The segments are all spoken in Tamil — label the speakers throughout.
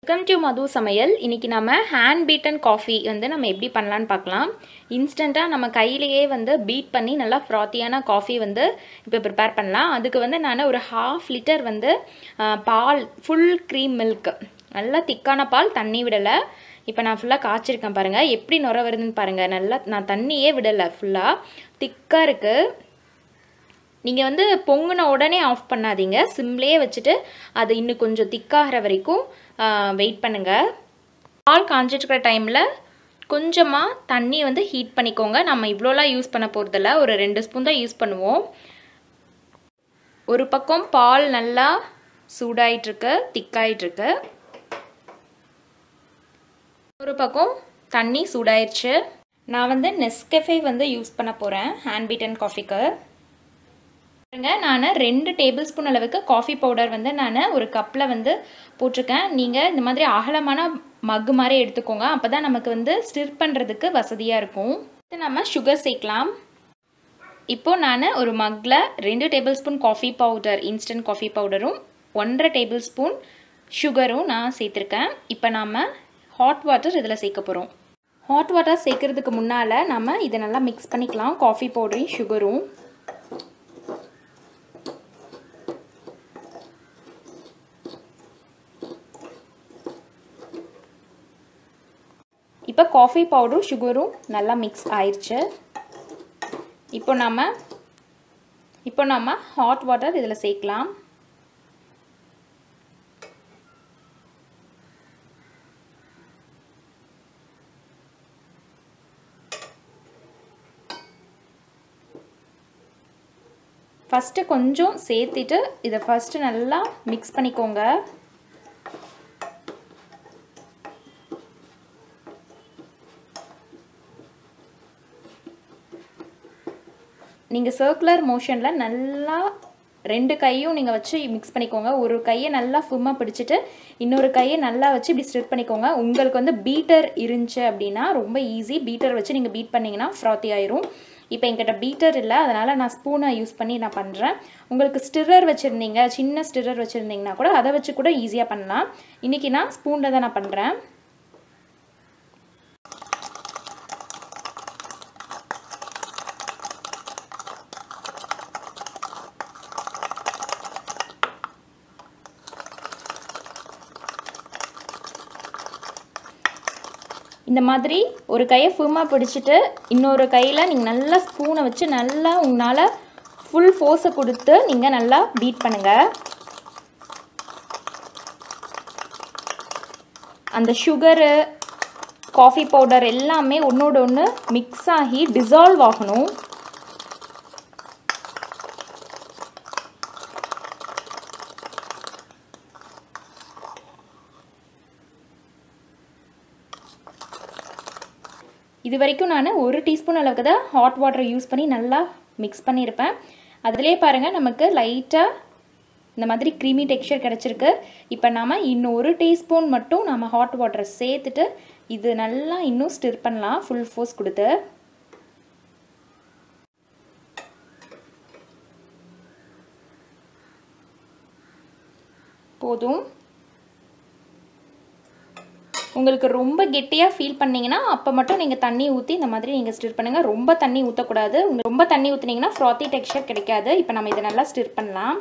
Speaker 1: வெல்கம் டு மது சமையல் இன்றைக்கி நம்ம ஹேண்ட் பீட்டன் காஃபி வந்து நம்ம எப்படி பண்ணலான்னு பார்க்கலாம் இன்ஸ்டண்ட்டாக நம்ம கையிலேயே வந்து பீட் பண்ணி நல்லா ஃப்ராத்தியான காஃபி வந்து இப்போ ப்ரிப்பேர் பண்ணலாம் அதுக்கு வந்து நான் ஒரு ஹாஃப் லிட்டர் வந்து ஆ, பால் ஃபுல் க்ரீம் மில்க் நல்லா திக்கான பால் தண்ணி விடலை இப்போ நான் ஃபுல்லாக காய்ச்சிருக்கேன் பாருங்கள் எப்படி நுர வருதுன்னு பாருங்கள் நல்லா நான் தண்ணியே விடலை ஃபுல்லாக திக்காக இருக்குது நீங்கள் வந்து பொங்குன உடனே ஆஃப் பண்ணாதீங்க சிம்லேயே வச்சுட்டு அது இன்னும் கொஞ்சம் திக்காகிற வரைக்கும் வெயிட் பண்ணுங்கள் பால் காஞ்சிட்ருக்கிற டைமில் கொஞ்சமாக தண்ணி வந்து ஹீட் பண்ணிக்கோங்க நம்ம இவ்வளோலாம் யூஸ் பண்ண போகிறதில்ல ஒரு ரெண்டு ஸ்பூன் தான் யூஸ் பண்ணுவோம் ஒரு பக்கம் பால் நல்லா சூடாயிட்ருக்கு திக்காயிட்ருக்கு ஒரு பக்கம் தண்ணி சூடாயிருச்சு நான் வந்து நெஸ்கெஃபே வந்து யூஸ் பண்ண போகிறேன் ஹேண்ட் பீட்டன் காஃபிக்கு பாருங்க நான் ரெண்டு டேபிள் ஸ்பூன் அளவுக்கு காஃபி பவுடர் வந்து நான் ஒரு கப்பில் வந்து போட்டிருக்கேன் நீங்கள் இந்த மாதிரி அகலமான மக்கு மாதிரி எடுத்துக்கோங்க அப்போ தான் நமக்கு வந்து ஸ்டிர் பண்ணுறதுக்கு வசதியாக இருக்கும் இது நம்ம சுகர் சேர்க்கலாம் இப்போது நான் ஒரு மக்கில் ரெண்டு tablespoon coffee powder instant coffee பவுடரும் ஒன்றரை டேபிள் ஸ்பூன் சுகரும் நான் சேர்த்துருக்கேன் இப்போ நாம் ஹாட் வாட்டர் இதில் சேர்க்க போகிறோம் ஹாட் வாட்டர் சேர்க்கறதுக்கு முன்னால் நம்ம இதை நல்லா மிக்ஸ் பண்ணிக்கலாம் காஃபி பவுடரையும் சுகரும் இப்போ காஃபி பவுடரும் சுகரும் நல்லா மிக்ஸ் ஆயிடுச்சு இப்போ நம்ம இப்போ நம்ம ஹாட் வாட்டர் இதில் சேர்க்கலாம் ஃபஸ்ட்டு கொஞ்சம் சேர்த்துட்டு இதை ஃபஸ்ட்டு நல்லா மிக்ஸ் பண்ணிக்கோங்க நீங்கள் சர்க்குலர் மோஷனில் நல்லா ரெண்டு கையும் நீங்கள் வச்சு மிக்ஸ் பண்ணிக்கோங்க ஒரு கையை நல்லா ஃபும்மாக பிடிச்சிட்டு இன்னொரு கையை நல்லா வச்சு இப்படி ஸ்ட்ரிட் பண்ணிக்கோங்க உங்களுக்கு வந்து பீட்டர் இருந்துச்சு அப்படின்னா ரொம்ப ஈஸி பீட்டர் வச்சு நீங்கள் பீட் பண்ணிங்கன்னா ஃப்ராத்தி ஆயிரும் இப்போ என்கிட்ட பீட்டர் இல்லை அதனால் நான் ஸ்பூனை யூஸ் பண்ணி நான் பண்ணுறேன் உங்களுக்கு ஸ்டிரர் வச்சுருந்தீங்க சின்ன ஸ்டிரர் வச்சுருந்தீங்கன்னா கூட அதை வச்சு கூட ஈஸியாக பண்ணலாம் இன்றைக்கி நான் ஸ்பூனில் தான் நான் பண்ணுறேன் இந்த மாதிரி ஒரு கையை ஃபுல்லாக பிடிச்சிட்டு இன்னொரு கையில் நீங்கள் நல்லா ஸ்பூனை வச்சு நல்லா உங்களால் ஃபுல் ஃபோர்ஸை கொடுத்து நீங்கள் நல்லா பீட் பண்ணுங்கள் அந்த சுகரு காஃபி பவுடர் எல்லாமே ஒன்றோட ஒன்று மிக்ஸ் ஆகி டிசால்வ் ஆகணும் இது வரைக்கும் நான் ஒரு டீஸ்பூன் அளவுக்கு தான் ஹாட் வாட்டர் யூஸ் பண்ணி நல்லா மிக்ஸ் பண்ணியிருப்பேன் அதிலே பாருங்கள் நமக்கு லைட்டாக இந்த மாதிரி க்ரீமி டெக்ஸ்சர் கிடச்சிருக்கு இப்போ நாம் இன்னும் ஒரு டீஸ்பூன் மட்டும் நம்ம ஹாட் வாட்டரை சேர்த்துட்டு இது நல்லா இன்னும் ஸ்டிர் பண்ணலாம் ஃபுல் ஃபோர்ஸ் கொடுத்து போதும் உங்களுக்கு ரொம்ப கெட்டியாக ஃபீல் பண்ணிங்கன்னா அப்போ மட்டும் நீங்கள் தண்ணி ஊற்றி இந்த மாதிரி நீங்கள் ஸ்டிர் பண்ணுங்கள் ரொம்ப தண்ணி ஊற்றக்கூடாது உங்களுக்கு ரொம்ப தண்ணி ஊற்றுனீங்கன்னா ஃப்ராத்தி டெக்ஸ்சர் கிடைக்காது இப்போ நம்ம இதை நல்லா ஸ்டிர் பண்ணலாம்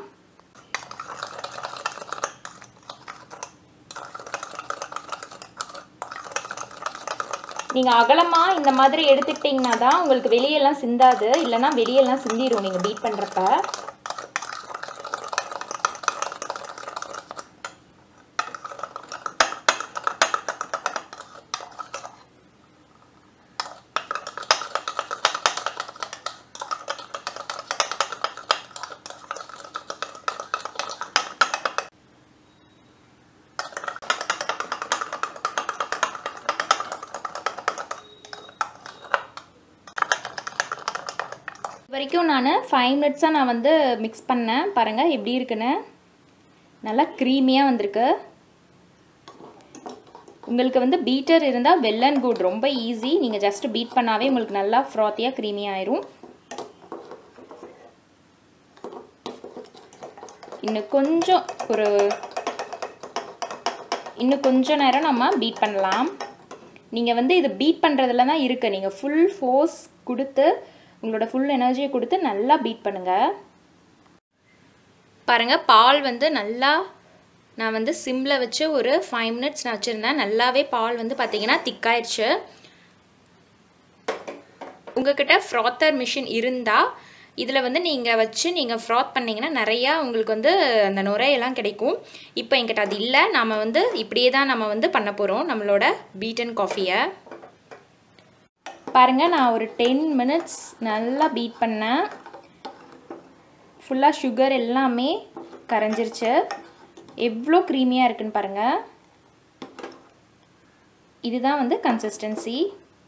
Speaker 1: நீங்கள் அகலமாக இந்த மாதிரி எடுத்துக்கிட்டிங்கன்னா தான் உங்களுக்கு வெளியெல்லாம் சிந்தாது இல்லைன்னா வெளியெல்லாம் சிந்திடும் நீங்கள் பீட் பண்ணுறப்ப வரைக்கும் நான் ஃபைவ் மினிட்ஸாக நான் வந்து மிக்ஸ் பண்ணேன் பாருங்கள் எப்படி இருக்குன்னு நல்லா க்ரீமியாக வந்திருக்கு உங்களுக்கு வந்து பீட்டர் இருந்தால் வெல் அண்ட் குட் ரொம்ப ஈஸி நீங்கள் ஜஸ்ட் பீட் பண்ணாவே உங்களுக்கு நல்லா ஃப்ராத்தியாக க்ரீமி ஆயிரும் இன்னும் கொஞ்சம் ஒரு இன்னும் கொஞ்ச நேரம் நம்ம பீட் பண்ணலாம் நீங்கள் வந்து இது பீட் பண்ணுறதுல தான் இருக்குது நீங்கள் ஃபுல் ஃபோர்ஸ் கொடுத்து உங்களோட ஃபுல் எனர்ஜியை கொடுத்து நல்லா பீட் பண்ணுங்கள் பாருங்கள் பால் வந்து நல்லா நான் வந்து சிம்மில் வச்சு ஒரு ஃபைவ் மினிட்ஸ் நான் வச்சுருந்தேன் நல்லாவே பால் வந்து பார்த்திங்கன்னா திக்காயிடுச்சு உங்ககிட்ட ஃப்ராத்தர் மிஷின் இருந்தால் இதில் வந்து நீங்கள் வச்சு நீங்கள் ஃப்ராத் பண்ணிங்கன்னா நிறையா உங்களுக்கு வந்து அந்த நுரையெல்லாம் கிடைக்கும் இப்போ என்கிட்ட அது இல்லை நாம் வந்து இப்படியே தான் நம்ம வந்து பண்ண போகிறோம் நம்மளோட பீட்டன் காஃபியை பாருங்கள் நான் ஒரு டென் மினிட்ஸ் நல்லா பீட் பண்ணேன் ஃபுல்லாக சுகர் எல்லாமே கரைஞ்சிருச்சு எவ்வளோ க்ரீமியாக இருக்குன்னு பாருங்கள் இதுதான் வந்து கன்சிஸ்டன்சி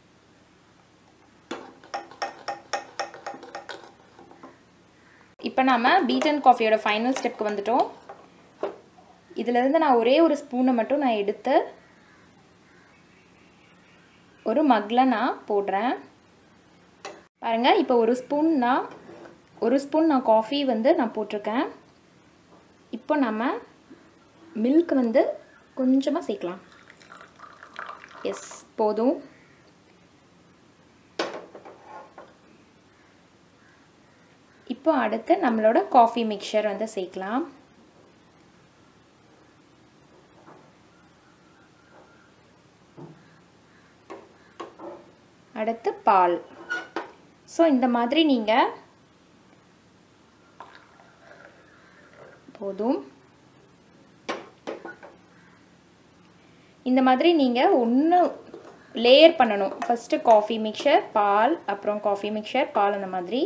Speaker 1: இப்போ நாம் பீட்டன் காஃபியோட ஃபைனல் ஸ்டெப்க்கு வந்துட்டோம் இதிலேருந்து நான் ஒரே ஒரு ஸ்பூனை மட்டும் நான் எடுத்து ஒரு மக்கில் நான் போடுறேன் பாருங்கள் இப்போ ஒரு ஸ்பூன் நான் ஒரு ஸ்பூன் நான் காஃபி வந்து நான் போட்டிருக்கேன் இப்போ நம்ம மில்க் வந்து கொஞ்சமாக சேர்க்கலாம் எஸ் போதும் இப்போ அடுத்து நம்மளோட காஃபி மிக்சர் வந்து சேர்க்கலாம் அடுத்து பால் ஸோ இந்த மாதிரி நீங்கள் போதும் இந்த மாதிரி நீங்கள் ஒன்று லேயர் பண்ணணும் ஃபஸ்ட்டு காஃபி மிக்சர் பால் அப்புறம் காஃபி மிக்சர் பால் அந்த மாதிரி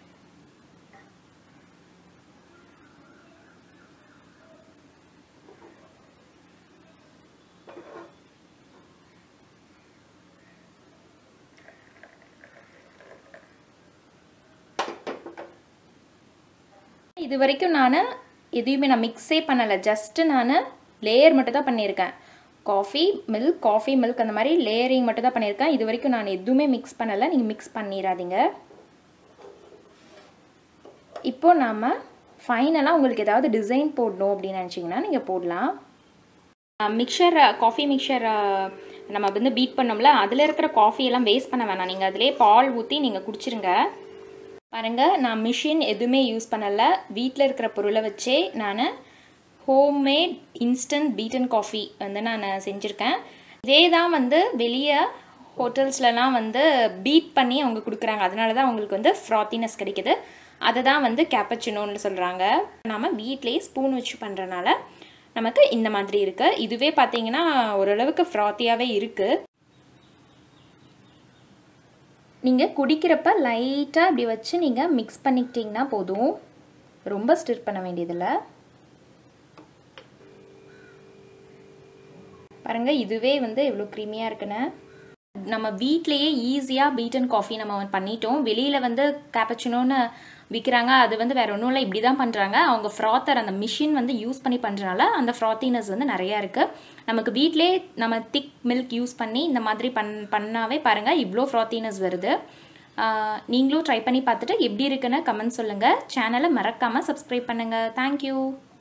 Speaker 1: இது வரைக்கும் நான் எதையுமே நான் மிக்ஸே பண்ணலை ஜஸ்ட்டு நான் லேயர் மட்டும் தான் பண்ணியிருக்கேன் காஃபி மில்க் காஃபி மில்க் அந்த மாதிரி லேயரிங் மட்டும் தான் பண்ணியிருக்கேன் இது வரைக்கும் நான் எதுவுமே மிக்ஸ் பண்ணலை நீங்கள் மிக்ஸ் பண்ணிடாதீங்க இப்போது நாம் ஃபைனலாக உங்களுக்கு ஏதாவது டிசைன் போடணும் அப்படின்னு நினச்சிங்கன்னா நீங்கள் போடலாம் மிக்சர் காஃபி மிக்சர் நம்ம வந்து பீட் பண்ணோம்ல அதில் இருக்கிற காஃபி எல்லாம் வேஸ்ட் பண்ண வேணாம் நீங்கள் அதிலே பால் ஊற்றி நீங்கள் குடிச்சிருங்க பாருங்கள் நான் மிஷின் எதுவுமே யூஸ் பண்ணலை வீட்டில் இருக்கிற பொருளை வச்சே நான் ஹோம்மேட் இன்ஸ்டன்ட் பீட்டன் காஃபி வந்து நான் செஞ்சுருக்கேன் இதே தான் வந்து வெளியே ஹோட்டல்ஸ்லலாம் வந்து பீட் பண்ணி அவங்க கொடுக்குறாங்க அதனால தான் அவங்களுக்கு வந்து ஃப்ராத்தினஸ் கிடைக்குது அதை தான் வந்து கேப்பச்சினோன்னு சொல்கிறாங்க நாம் வீட்லேயே ஸ்பூன் வச்சு பண்ணுறனால நமக்கு இந்த மாதிரி இருக்குது இதுவே பார்த்தீங்கன்னா ஓரளவுக்கு ஃப்ராத்தியாகவே இருக்குது நீங்கள் குடிக்கிறப்ப லைட்டாக இப்படி வச்சு நீங்கள் மிக்ஸ் பண்ணிக்கிட்டிங்கன்னா போதும் ரொம்ப ஸ்டிர் பண்ண வேண்டியதில்லை பாருங்கள் இதுவே வந்து எவ்வளோ க்ரீமியாக இருக்குன்னு நம்ம வீட்லேயே ஈஸியாக பீட்டன் காஃபி நம்ம பண்ணிட்டோம் வெளியில் வந்து கேப்பச்சினோன்னு விற்கிறாங்க அது வந்து வேறு ஒன்றும் இல்லை இப்படி தான் பண்ணுறாங்க அவங்க ஃப்ராத்தர் அந்த மிஷின் வந்து யூஸ் பண்ணி பண்ணுறனால அந்த ஃப்ராத்தினஸ் வந்து நிறையா இருக்குது நமக்கு வீட்டிலே நம்ம திக் மில்க் யூஸ் பண்ணி இந்த மாதிரி பண் பண்ணாவே பாருங்கள் இவ்வளோ ஃப்ராத்தினஸ் வருது நீங்களும் ட்ரை பண்ணி பார்த்துட்டு எப்படி இருக்குன்னு கமெண்ட் சொல்லுங்கள் சேனலை மறக்காமல் சப்ஸ்கிரைப் பண்ணுங்கள் தேங்க்யூ